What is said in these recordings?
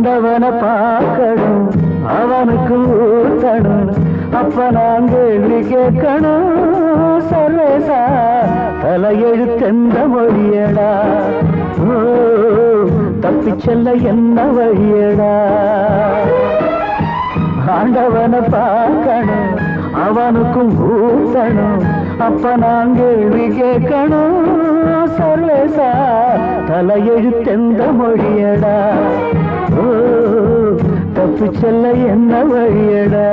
ஆண்டவனை பார்க்கணும் அவனுக்கு ஊத்தணும் அப்ப நான் கேள்வி கேட்கணும் சர்வேசா தலையெழுத்தெந்த மொழியடா ஓ தப்பிச் செல்ல என்ன வழியடா ஆண்டவனை பார்க்கணும் அவனுக்கும் ஊத்தணும் அப்ப நான் கேள்வி கேட்கணும் சர்வேசா தலையெழுத்தெந்த மொழியடா ஓ தப்பு செல்ல என்ன வழியடா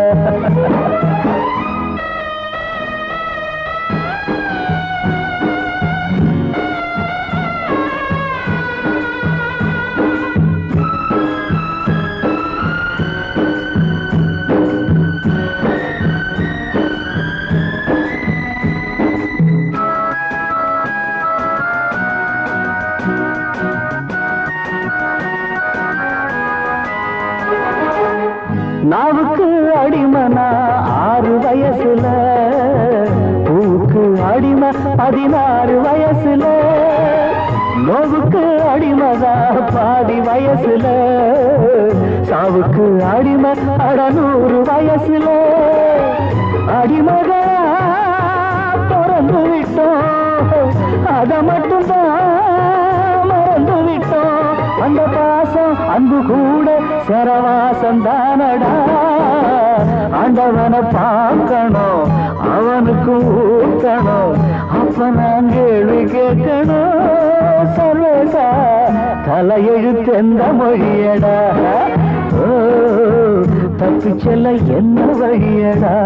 நாவுக்கு அடிமனா ஆறு வயசுல பூவுக்கு அடிமை பதினாறு வயசுல நோவுக்கு அடிமதா பாதி வயசுல சாவுக்கு அடிமை அடநூறு வயசுல அடிமகா பிறந்து விட்டோம் அத மட்டும்தான் மறந்து விட்டோம் அந்த பாசம் அன்பு கூட சரவாசம் தானடா ஆண்டவனை பார்க்கணும் அவனுக்கு ஊக்கணும் அப்ப நான் கேள்வி கேட்கணும் சர்வேசா தலையெழுத்து எந்த மொழியடா ஓ தப்பி செல்ல என்ன வழியடா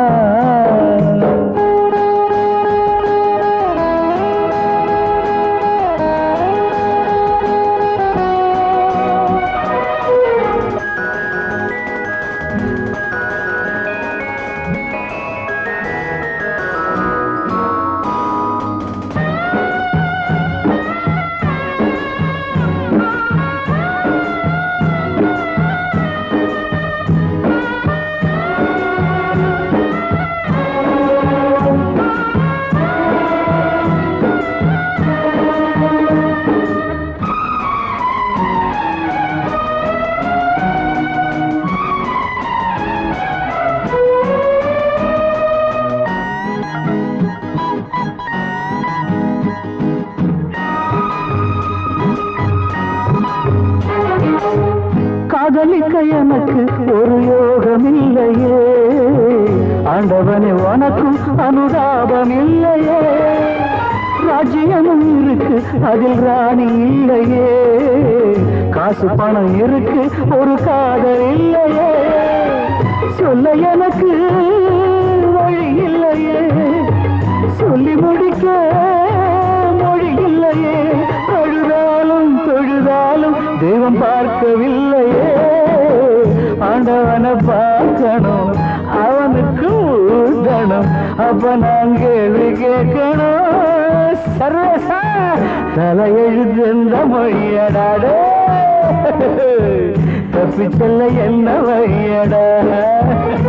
காதலிக்க எனக்கு ஒரு யோகம் இல்லையே ஆண்டவனே உனக்கும் அனுதாபம் இல்லையே ராஜ்யமும் இருக்கு அதில் ராணி இல்லையே காசு பணம் இருக்கு ஒரு காதல் இல்லையே சொல்ல எனக்கு வழி இல்லையே சொல்லி முடிக்க மொழி இல்லையே அழுதாலும் தொழுதாலும் தெய்வம் பார்க்கவில்லையே ஆண்டவனை பார்க்கணும் அவனுக்கு ஊதணும் அப்ப நான் கேள்வி கேட்கணும் சர்வசா தலையெழுத்து எந்த மொழியடாடே தப்பி செல்ல என்ன வழியடா